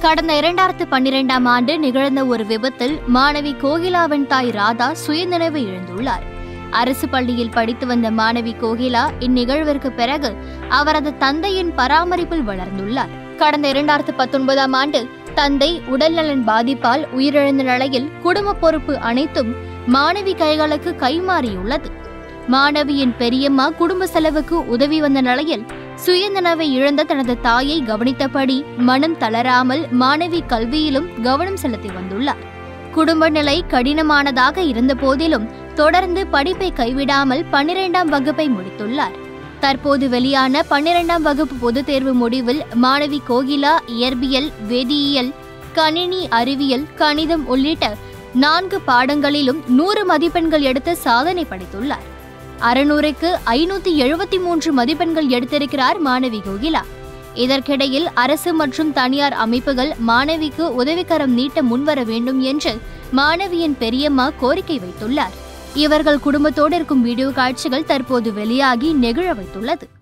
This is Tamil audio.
கடந்த இரண்டாயிரத்து பன்னிரெண்டாம் ஆண்டு நிகழ்ந்த ஒரு விபத்தில் மாணவி கோகிலாவின் தாய் ராதா சுயநினைவு இழந்துள்ளார் அரசு பள்ளியில் படித்து வந்த மாணவி கோகிலா இந்நிகழ்விற்கு பிறகு அவரது தந்தையின் பராமரிப்பில் வளர்ந்துள்ளார் கடந்த இரண்டாயிரத்து பத்தொன்பதாம் ஆண்டு தந்தை உடல்நலன் பாதிப்பால் உயிரிழந்த நிலையில் குடும்ப பொறுப்பு அனைத்தும் மாணவி கைகளுக்கு கைமாறியுள்ளது மாணவியின் பெரியம்மா குடும்ப செலவுக்கு உதவி வந்த நிலையில் சுயநினைவை இழந்த தனது தாயை கவனித்தபடி மனம் தளராமல் மாணவி கல்வியிலும் கவனம் செலுத்தி வந்துள்ளார் குடும்ப நிலை கடினமானதாக இருந்த போதிலும் தொடர்ந்து படிப்பை கைவிடாமல் பன்னிரெண்டாம் வகுப்பை முடித்துள்ளார் தற்போது வெளியான பன்னிரெண்டாம் வகுப்பு பொதுத் தேர்வு முடிவில் மாணவி கோகிலா இயற்பியல் வேதியியல் கணினி அறிவியல் கணிதம் உள்ளிட்ட நான்கு பாடங்களிலும் நூறு மதிப்பெண்கள் எடுத்து சாதனை படைத்துள்ளார் அறுநூறுக்கு ஐநூத்தி எழுபத்தி மூன்று மதிப்பெண்கள் எடுத்திருக்கிறார் மாணவி கோகிலா இதற்கிடையில் அரசு மற்றும் தனியார் அமைப்புகள் மாணவிக்கு உதவிக்கரம் நீட்ட முன்வர வேண்டும் என்று மாணவியின் பெரியம்மா கோரிக்கை வைத்துள்ளார் இவர்கள் குடும்பத்தோடு இருக்கும் வீடியோ காட்சிகள் தற்போது வெளியாகி நெகிழ வைத்துள்ளது